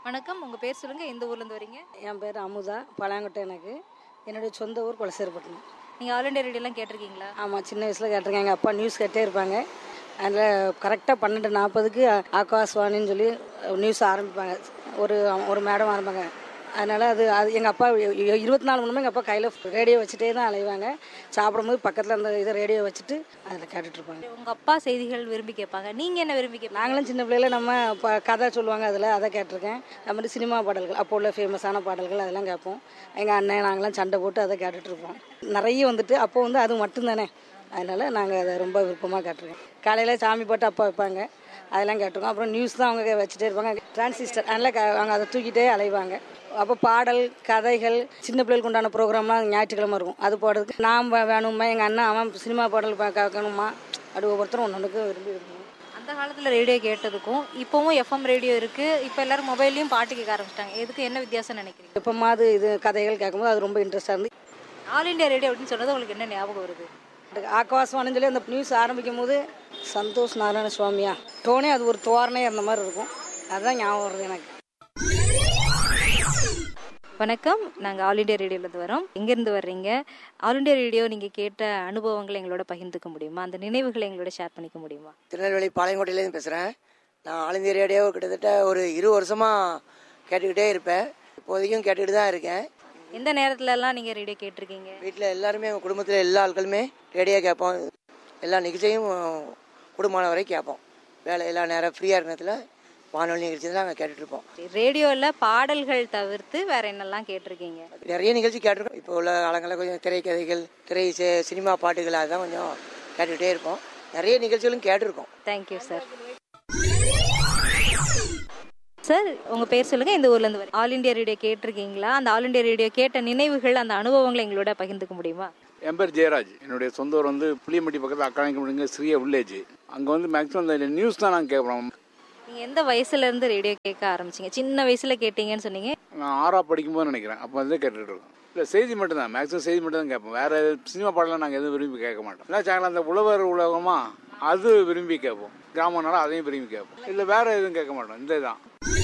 வணக்கம் உங்கள் பேர் சொல்லுங்கள் எந்த ஊர்லேருந்து வரீங்க என் பேர் அமுதா பழாங்கொட்டை எனக்கு என்னுடைய சொந்த ஊர் குலசேரப்பட்டினம் நீங்கள் ஆல் இண்டியா ரேடியோலாம் கேட்டிருக்கீங்களா ஆமாம் சின்ன வயசில் கேட்டிருக்கேன் எங்கள் அப்பா நியூஸ் கேட்டே இருப்பாங்க அதில் கரெக்டாக பன்னெண்டு நாற்பதுக்கு ஆகாஷ்வாணின்னு சொல்லி நியூஸ் ஆரம்பிப்பாங்க ஒரு ஒரு மேடம் ஆரம்பிப்பாங்க அதனால் அது அது எங்கள் அப்பா இருபத்தி நாலு மணி நேரம் எங்கள் அப்பா கையில் ரேடியோ வச்சுட்டே தான் அலைவாங்க சாப்பிடும்போது பக்கத்தில் அந்த இதை ரேடியோ வச்சுட்டு அதில் கேட்டுட்ருப்பாங்க உங்கள் அப்பா செய்திகள் விரும்பி கேட்பாங்க நீங்கள் என்ன விரும்பி கேட்பாங்க நாங்களும் சின்ன பிள்ளையில நம்ம இப்போ கதை சொல்லுவாங்க அதில் அதை கேட்டிருக்கேன் அது மாதிரி சினிமா பாடல்கள் அப்போ உள்ள ஃபேமஸான பாடல்கள் அதெல்லாம் கேட்போம் எங்கள் அண்ணன் நாங்களாம் சண்டை போட்டு அதை கேட்டுட்டு இருப்போம் நிறைய வந்துட்டு அப்போ வந்து அது மட்டும்தானே அதனால் நாங்கள் அதை ரொம்ப விருப்பமாக கேட்டிருக்கோம் காலையில் சாமி பாட்டு அப்பா வைப்பாங்க அதெல்லாம் கேட்டிருக்கோம் அப்புறம் நியூஸ் தான் அவங்க வச்சுட்டே இருப்பாங்க டிரான்சிஸ்டர் அதனால் க- அவங்க அதை தூக்கிட்டே அலைவாங்க அப்போ பாடல் கதைகள் சின்ன பிள்ளைகளுக்கு உண்டான ப்ரோக்ராம்லாம் ஞாயிற்றுக்கிழமை இருக்கும் அது போடுறதுக்கு நாம் வேணுமா எங்கள் அண்ணன் அவன் சினிமா பாடல் பா- கேட்கணுமா அப்படி ஒவ்வொருத்தரும் ஒன்று ஒன்றுக்கு விரும்பி விரும்புவோம் அந்த காலத்தில் ரேடியோ கேட்டதுக்கும் இப்போவும் எஃப்எம் ரேடியோ இருக்குது இப்போ எல்லாரும் மொபைல்லையும் பாட்டு கேட்க ஆரம்பிச்சிட்டாங்க எதுக்கு என்ன வித்தியாசம் நினைக்கிறீங்க எப்போமாவது இது கதைகள் கேட்கும்போது அது ரொம்ப இன்ட்ரெஸ்டாக இருந்து ஆல் இண்டியா ரேடியோ அப்படின்னு சொன்னது உங்களுக்கு என்ன ஞாபகம் வருது ஆகாசவாணின்னு சொல்லி அந்த நியூஸ் ஆரம்பிக்கும் போது சந்தோஷ் நாராயண சுவாமியா டோனே அது ஒரு தோரணையாக இருந்த மாதிரி இருக்கும் அதுதான் ஞாபகம் வருது எனக்கு வணக்கம் நாங்கள் ஆல் இண்டியா ரேடியோலேருந்து வரோம் எங்கேருந்து வர்றீங்க ஆல் இண்டியா ரேடியோ நீங்கள் கேட்ட அனுபவங்களை எங்களோட பகிர்ந்துக்க முடியுமா அந்த நினைவுகளை எங்களோட ஷேர் பண்ணிக்க முடியுமா திருநெல்வேலி பாளையங்கோட்டையிலேருந்து பேசுகிறேன் நான் ஆல் இந்திய ரேடியோ கிட்டத்தட்ட ஒரு இரு வருஷமாக கேட்டுக்கிட்டே இருப்பேன் இப்போதைக்கும் கேட்டுக்கிட்டு தான் இருக்கேன் எந்த நேரத்துலலாம் நீங்கள் ரேடியோ கேட்டிருக்கீங்க வீட்டில் எல்லாருமே எங்கள் குடும்பத்தில் எல்லா ஆட்களுமே ரேடியோ கேட்போம் எல்லா நிகழ்ச்சியும் குடும்பமான வரை கேட்போம் வேலை எல்லா நேரம் ஃப்ரீயாக இருக்கிற நேரத்தில் வானொலி நிகழ்ச்சி தான் நாங்கள் கேட்டுட்ருப்போம் ரேடியோவில் பாடல்கள் தவிர்த்து வேற என்னெல்லாம் கேட்டிருக்கீங்க நிறைய நிகழ்ச்சி கேட்டிருக்கோம் இப்போ உள்ள காலங்களில் கொஞ்சம் திரைக்கதைகள் திரை சி- சினிமா பாட்டுகள் அதுதான் கொஞ்சம் கேட்டுக்கிட்டே இருப்போம் நிறைய நிகழ்ச்சிகளும் கேட்டிருக்கோம் தேங்க்யூ சார் சார் உங்கள் பேர் சொல்லுங்கள் இந்த ஊர்லேருந்து வர ஆல் இண்டியா ரேடியோ கேட்டிருக்கீங்களா அந்த ஆல் இண்டியா ரேடியோ கேட்ட நினைவுகள் அந்த அனுபவங்களை எங்களோட பகிர்ந்துக்க முடியுமா என் பேர் ஜெயராஜ் என்னுடைய சொந்த ஊர் வந்து புளியம்பட்டி பக்கத்தில் அக்காணிக்கப்படுங்க சிறிய வில்லேஜ் அங்கே வந்து மேக்ஸிமம் இந்த நியூஸ் தான் நாங்கள் கேட்குறோம் நீங்கள் எந்த வயசுலேருந்து ரேடியோ கேட்க ஆரம்பிச்சீங்க சின்ன வயசில் கேட்டீங்கன்னு சொன்னீங்க நான் ஆறா படிக்கும்போது நினைக்கிறேன் அப்போ வந்து கேட்டுட்டு இருக்கோம் இல்லை செய்தி மட்டும் தான் மேக்ஸிமம் செய்தி மட்டும் தான் கேட்போம் வேற சினிமா பாடலாம் நாங்கள் எதுவும் விரும்பி கேட்க மாட்டோம் இல்லை சேனல் அந்த உழவர் உலகமா அது விரும்பி கேட்போம் கிராமம்னால அதையும் விரும்பி கேட்போம் இல்லை வேற எதுவும் கேட்க மாட்டோம் இந்த தான்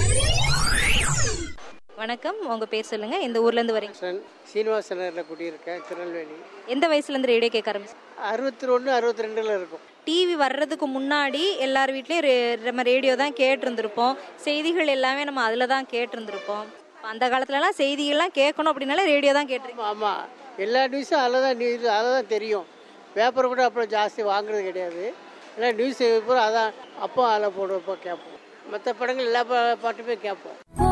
வணக்கம் உங்கள் பேர் சொல்லுங்கள் இந்த ஊர்லேருந்து வரீங்க சீனிவாச நகரில் குடியிருக்கேன் திருநெல்வேலி எந்த வயசுலேருந்து ரேடியோ கேட்க ஆரம்பிச்சு அறுபத்தி ஒன்று அறுபத்தி ரெண்டில் இருக்கும் டிவி வர்றதுக்கு முன்னாடி எல்லார் வீட்லேயும் ரே- நம்ம ரேடியோ தான் கேட்டிருந்திருப்போம் செய்திகள் எல்லாமே நம்ம அதில் தான் கேட்டிருந்திருப்போம் அந்த காலத்துலலாம் செய்திகள்லாம் கேட்கணும் அப்படின்னாலே ரேடியோ தான் கேட்டிருக்கோம் ஆமாம் எல்லா நியூஸும் அதில் தான் நியூஸ் அதில் தான் தெரியும் பேப்பர் கூட அப்புறம் ஜாஸ்தி வாங்குறது கிடையாது எல்லாம் நியூஸ் பேப்பர் அதான் அப்போ அதில் போடுறப்போ கேட்போம் மற்ற படங்கள் எல்லா பா- பாட்டுமே கேட்போம்